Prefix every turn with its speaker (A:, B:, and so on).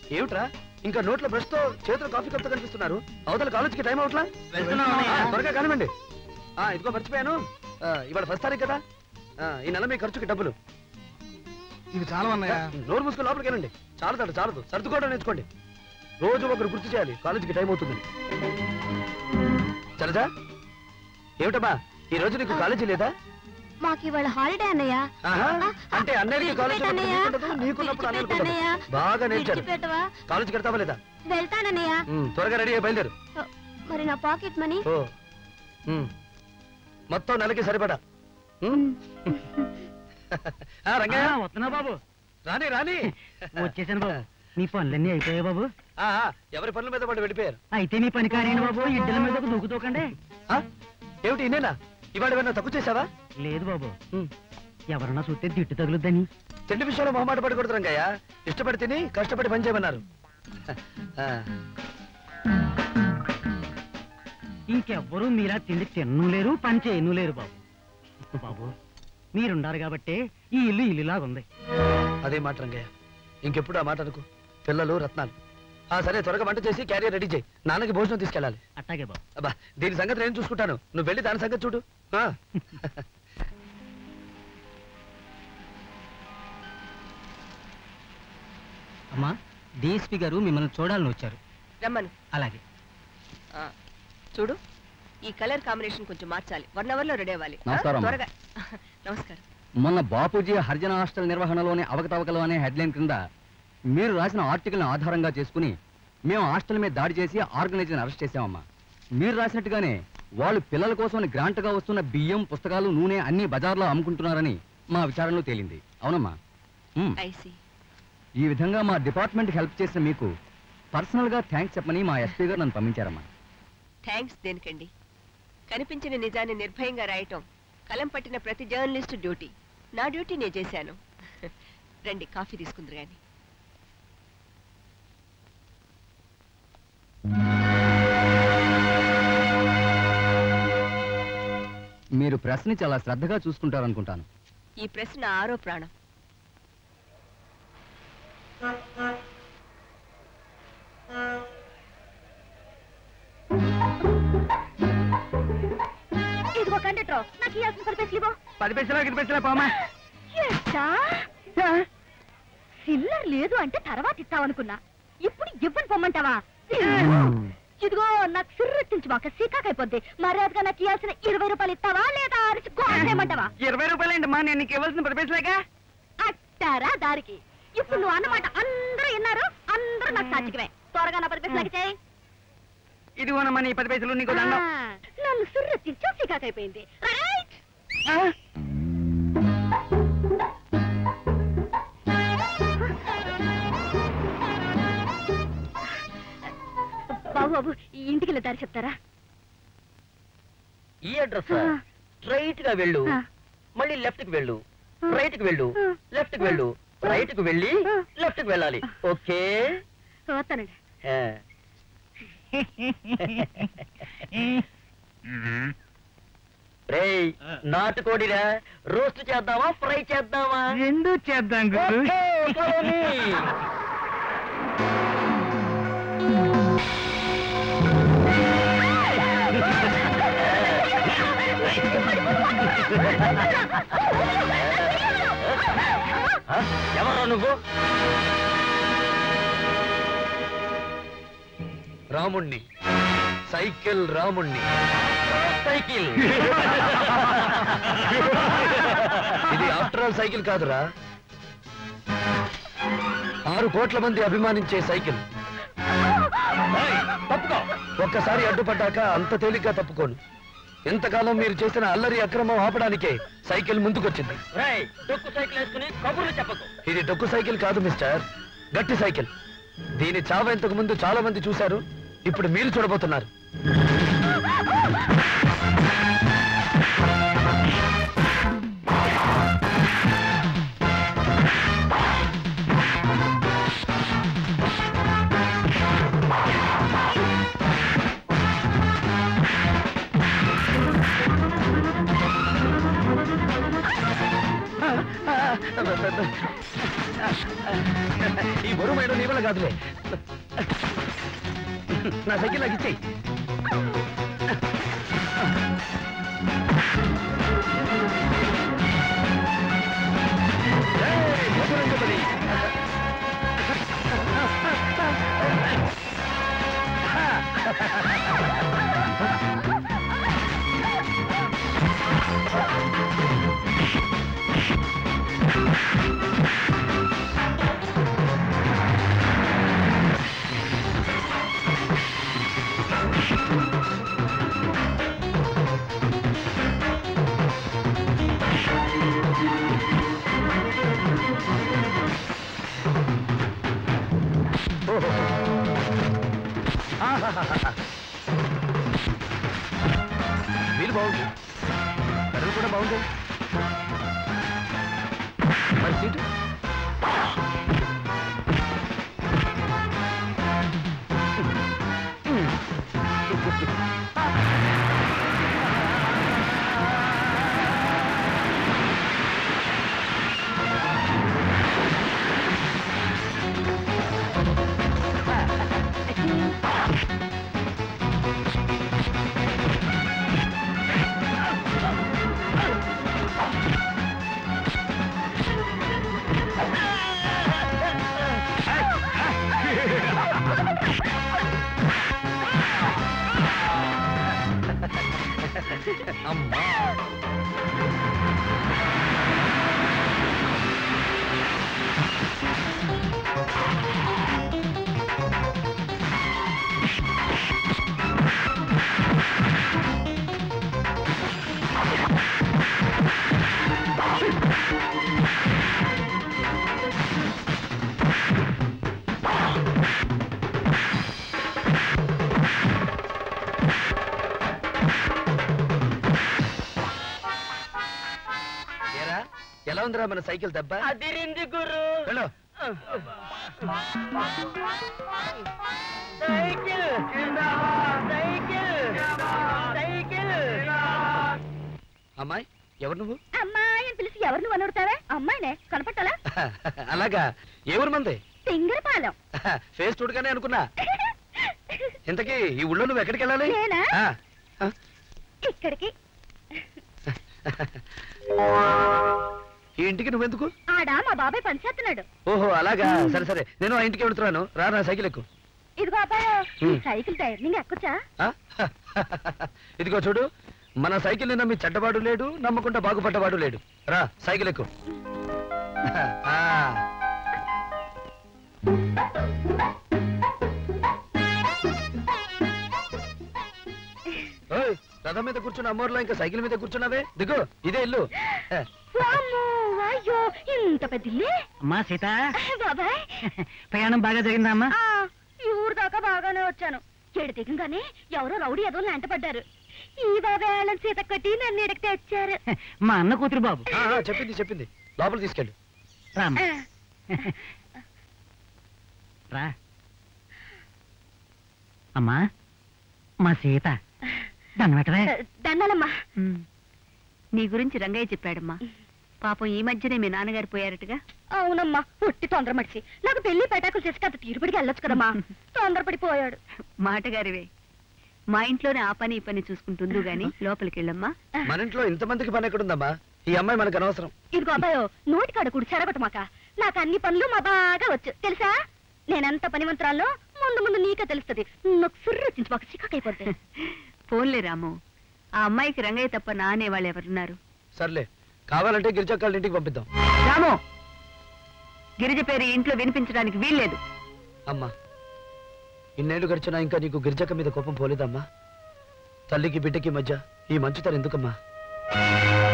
A: ఏమిట్రా ఇంకా నోట్లో బ్రష్ తో చేతులు కాఫీ కప్తో కనిపిస్తున్నారు అవతల కాలేజీకి టైం అవట్లా
B: వెళ్తున్నాం అన్నయ్య.
A: ఆ, త్వరగా కానివ్వండి ఆ, ఇదిగో మర్చిపోయాను ఆ, ఇవాళ ఫస్ట్ తారీఖు కదా ఆ, ఈ నెల మీ ఖర్చుకి డబ్బులు
B: ఇది చాలా అన్నయ్య
A: నోరు మూసుకుని లోపలికి వెళ్ళండి చాలదు చాలదు సర్దుకోవడం నేర్చుకోండి రోజు ఒకరు గుర్తు చేయాలి కాలేజీకి టైం అవుతుంది చలదా ఏమిటమ్మా ఈ రోజు నీకు కాలేజీ లేదా
C: మాకు ఇవాళ హాలిడే అన్నయ్య
A: ఆహా, అంటే అన్నయ్యకి కాలేజీ ఉన్నప్పుడు
C: విడిచిపెట్టన్నయ్య.
A: నీకుండదు, నీకున్నప్పుడు అన్నయ్యకి ఉండదు.
C: విడిచిపెట్టన్నయ్య.
A: బాగా నేర్చారు
C: విడిచిపెట్టవా
A: కాలేజీకి వెళ్తావా లేదా
C: వెళ్తానన్నయ్య
A: ఉమ్, త్వరగా రెడీ అయ్యి బయలుదేరు
C: మరి నా పాకెట్ మనీ
A: ఓ ఉమ్. మొత్తం నెలకి సరిపడా ఉమ్. ఆ, రంగయ్య
B: వస్తున్నా బాబు
A: రాని రాని
B: వచ్చేసాను బాబు మీ పనులన్నీ అయిపోయాయి బాబు
A: ఆ, ఆ, ఎవరి పనుల మీద వాళ్ళు వెళ్ళిపోయారు
B: అయితే మీ పని కారేయండి బాబు ఇడ్డల మీద దూకుతూకండి
A: ఆ? ఏమిటి ఇన్నేనా ఇవాళ ఏమైనా తప్పు చేశావా
B: లేదు బాబు
A: ఉమ్.
B: ఎవరన్నా చూస్తే దిట్టు తగులుద్దని
A: తిండి విషయంలో మొహమాట పడకూడదు రంగయ్య ఇష్టపడి తిని కష్టపడి పని చేయమన్నారు ఆ,
B: ఇంకెవ్వరూ మీరా తిండి తిన్ను లేరు పని చేయను లేరు బాబు బాబు మీరుండారు కాబట్టి ఈ ఇల్లు ఇల్లులాగా ఉంది
A: అదే మాట రంగయ్య ఇంకెప్పుడు ఆ మాట అనుకో పిల్లలు రత్నాలు ఆ సరే త్వరగా వంట చేసి క్యారియర్ రెడీ చేయి నాన్నకి భోజనం తీసుకెళ్ళాలి
B: అట్టాగే బాబు
A: అబ్బా దీని సంగతి నేను చూసుకుంటాను నువ్వు వెళ్ళి దాని సంగతి చూడు ఆ.
B: అమ్మా డిఎస్పి గారు మిమ్మల్ని చూడాలని వచ్చారు
D: రమ్మను
B: అలాగే
D: ఆ, చూడు ఈ కలర్ కాంబినేషన్ కొంచెం మార్చాలి వన్ అవర్ లో రెడీ అవ్వాలి ఆ,
E: నమస్కారం, అమ్మా.
D: త్వరగా నమస్కారం
E: మొన్న బాపూజీ హరిజన హాస్టల్ నిర్వహణలోని అవకతవకలు అనే హెడ్లైన్ కింద మీరు రాసిన ఆర్టికల్ని ఆధారంగా చేసుకుని మేము హాస్టల్ మీద దాడి చేసి ఆర్గనైజర్ని అరెస్ట్ చేశామమ్మా మీరు రాసినట్టుగానే వాళ్ళు పిల్లల కోసం గ్రాంట్గా వస్తున్న బియ్యం పుస్తకాలు నూనె అన్ని బజార్లో అమ్ముకుంటున్నారని మా విచారణలో తేలింది అవునమ్మా ఉమ్.
D: ఐసి
E: ఈ విధంగా మా డిపార్ట్మెంట్కి హెల్ప్ చేసిన మీకు పర్సనల్గా థ్యాంక్స్ చెప్పని మా ఎస్పీ గారు నన్ను పంపించారమ్మా
D: థ్యాంక్స్ దేనికండి కనిపించిన నిజాన్ని నిర్భయంగా రాయటం కలం పట్టిన ప్రతి జర్నలిస్ట్ డ్యూటీ నా డ్యూటీ నేను చేశాను రండి కాఫీ తీసుకుందరు గాని
E: మీరు ప్రెస్ని చాలా శ్రద్ధగా చూసుకుంటారనుకుంటాను
D: ఈ ప్రశ్న ఆరో ప్రాణం
C: ఇదిగో కండక్టర్ నాకు ఇవ్వాల్సిన పర్పస్ ఇవ్వు
B: పది పైసలు ఐదు పైసలు పోమా
C: ఎట్టా? చిల్లర లేదు అంటే తర్వాత ఇస్తావనుకున్నా ఇప్పుడు ఇవ్వని పొమ్మంటావా ఇదిగో నాకు సిర్రెత్తించి మాక సీకాకైపోద్ది మర్యాదగా నాకు ఇవ్వాల్సిన ఇరవై రూపాయలు ఇస్తావా లేదా అరిచి కోసేయమంటావా
B: ఇరవై రూపాయలు అండి మా నేను నీకు ఇవ్వాల్సిన పది పైసలేగా
C: అట్టారా దారికి ఇప్పుడు నువ్వు అన్నమాట అందరూ విన్నారు అందరూ నాకు సాక్షికమే త్వరగా నా పది పైసలకి చేయి
B: ఇదిగోనమ్మా నీ పది పైసలు నీకు దండం
C: ఆ, నన్ను సిర్రెత్తించి సీకాకైపోయింది రైట్ బాబు బాబు ఈ ఇంటికి వెళ్ళి దారి చెప్తారా
F: ఈ అడ్రస్ స్ట్రైట్ గా వెళ్ళు
C: ఆ.
F: మళ్ళీ లెఫ్ట్ కి వెళ్ళు రైట్ కి వెళ్ళు లెఫ్ట్ కి వెళ్ళు రైట్ కి వెళ్ళి లెఫ్ట్ కి వెళ్ళాలి ఓకే
C: వస్తానండి
F: ఆ. రేయ్ నాటుకోడిరా రోస్ట్ చేద్దామా ఫ్రై చేద్దామా
B: రెండు చేద్దాం గురు
F: ఓకే, follow me. ఆ, ఎవరా నువ్వు
A: రాముణ్ణి సైకిల్ రాముణ్ణి
F: సైకిల్
A: ఇది ఆఫ్టర్ ఆల్ సైకిల్ కాదురా ఆరు కోట్ల మంది అభిమానించే సైకిల్
F: ఏయ్, తప్పుకో
A: ఒక్కసారి అడ్డుపడ్డాక అంత తేలిగ్గా తప్పుకోను ఎంతకాలం మీరు చేసిన అల్లరి అక్రమం ఆపడానికే సైకిల్ ముందుకొచ్చింది
F: రేయ్ డొక్కు సైకిల్ వేసుకుని కబుర్లు చెప్పకు
A: ఇది డొక్కు సైకిల్ కాదు మిస్టర్ గట్టి సైకిల్ దీని చావ ఇంతకు ముందు చాలా మంది చూశారు ఇప్పుడు మీరు చూడబోతున్నారు ఈ బరువైన నీ వల్ల వల్ల కాదులే నా సైకిల్ నాకు ఇచ్చేయి ఏయ్, బజరంగబలి. ఓహో. ఆహాహాహా. వీలు బాగుంది కరువు కూడా బాగుంది మరి సీటు అమ్మా ఏరా ఎలా ఉందిరా మన సైకిల్ దెబ్బ
F: అదిరింది గురు
A: వెళ్ళు
F: సైకిల్ సైకిల్ సైకిల్
A: అమ్మాయి ఎవరు నువ్వు
C: అమ్మాయి అని పిలిచి ఎవరు నువ్వు అనుడతావే అమ్మాయినే కనపట్టాలా
A: అలాగా ఏ ఊరు మంది
C: సింగరపాలెం
A: ఫేస్ చూడగానే అనుకున్నా ఇంతకీ ఈ ఊళ్ళో నువ్వు ఎక్కడికి వెళ్ళాలి
C: నేనా?
A: ఆ, ఆ.
C: ఇక్కడికి
A: ఈ ఇంటికి నువ్వెందుకు
C: ఆడ మా బాబాయ్ పనిచేస్తున్నాడు
A: ఓహో అలాగా సరే సరే నేను ఆ ఇంటికి వెళ్తున్నాను రా నా సైకిల్ ఎక్కు
C: ఇదిగో అబ్బాయి ఈ
A: హ్మ్.
C: సైకిల్ టైర్ నీకు ఎక్కొచ్చా
A: ఆ? ఇదిగో చూడు మన సైకిల్ నమ్మి చెడ్డవాడు లేడు నమ్మకుండా బాగుపడ్డవాడు లేడు రా సైకిల్ ఎక్కు ఆ. ఓయ్, రథం మీద కూర్చున్న అమ్మోర్లో ఇంకా సైకిల్ మీద కూర్చున్నావే దిగు ఇదే ఇల్లు
C: వామ్మో, అయ్యో ఇంత పెద్ద ఇల్లే
B: అమ్మా సీత
C: బాబాయ్
B: ప్రయాణం బాగా జరిగిందా అమ్మా
C: ఆ, ఈ ఊరు దాకా బాగానే వచ్చాను చెడు దిగంగానే ఎవరో రౌడీ ఏదో వెంటపడ్డారు ఈ బాబాయ్ వాళ్ళని సీత కట్టి నన్ను ఇడకి తెచ్చారు
B: మా అన్న కూతురు బాబు
A: ఆ, ఆ, చెప్పింది చెప్పింది లోపల తీసుకెళ్ళు
B: రామ్మా
C: ఆ,
B: రా అమ్మా మా సీత దండం పెట్టవే
C: దండాలమ్మా
D: నీ గురించి రంగయ్య చెప్పాడమ్మా పాపం ఈ మధ్యనే మీ నాన్నగారు పోయారటగా
C: అవునమ్మా పుట్టి తొందర మడిచి నాకు పెళ్లి పెటాకులు చేసి అంత తీరుబడికి వెళ్ళొచ్చు కదమ్మా తొందరపడిపోయాడు
D: మాటగారివే మా ఇంట్లోనే ఆ పని ఈ పని చూసుకుంటుందు గాని లోపలికి వెళ్ళమ్మా
A: మన ఇంట్లో ఇంతమందికి పని ఎక్కడుందమ్మా ఈ అమ్మాయి మనకు అనవసరం
C: ఇదిగో అబ్బాయో నోటి కాడ కుడి చెరగొట్టమాక నాకు అన్ని పనులు మా బాగా వచ్చు తెలుసా నేనెంత పనివంతురాల్లో ముందు ముందు నీకే తెలుస్తుంది నాకు సుర్రొచ్చించి మాకు చిక్కకైపోద్ది
D: ఫోన్లే రాము ఆ అమ్మాయికి రంగయ్య తప్ప నా అనేవాళ్ళు ఎవరున్నారు
A: సర్లే కావాలంటే గిరిజక్కాళ్ళ ఇంటికి పంపిద్దాం
D: రాము గిరిజ పేరు ఈ ఇంట్లో వినిపించడానికి వీల్లేదు
A: అమ్మా ఇన్నేళ్లు గడిచినా ఇంకా నీకు గిరిజక్క మీద కోపం పోలేదమ్మా తల్లికి బిడ్డకి మధ్య ఈ మంచుతనం ఎందుకమ్మా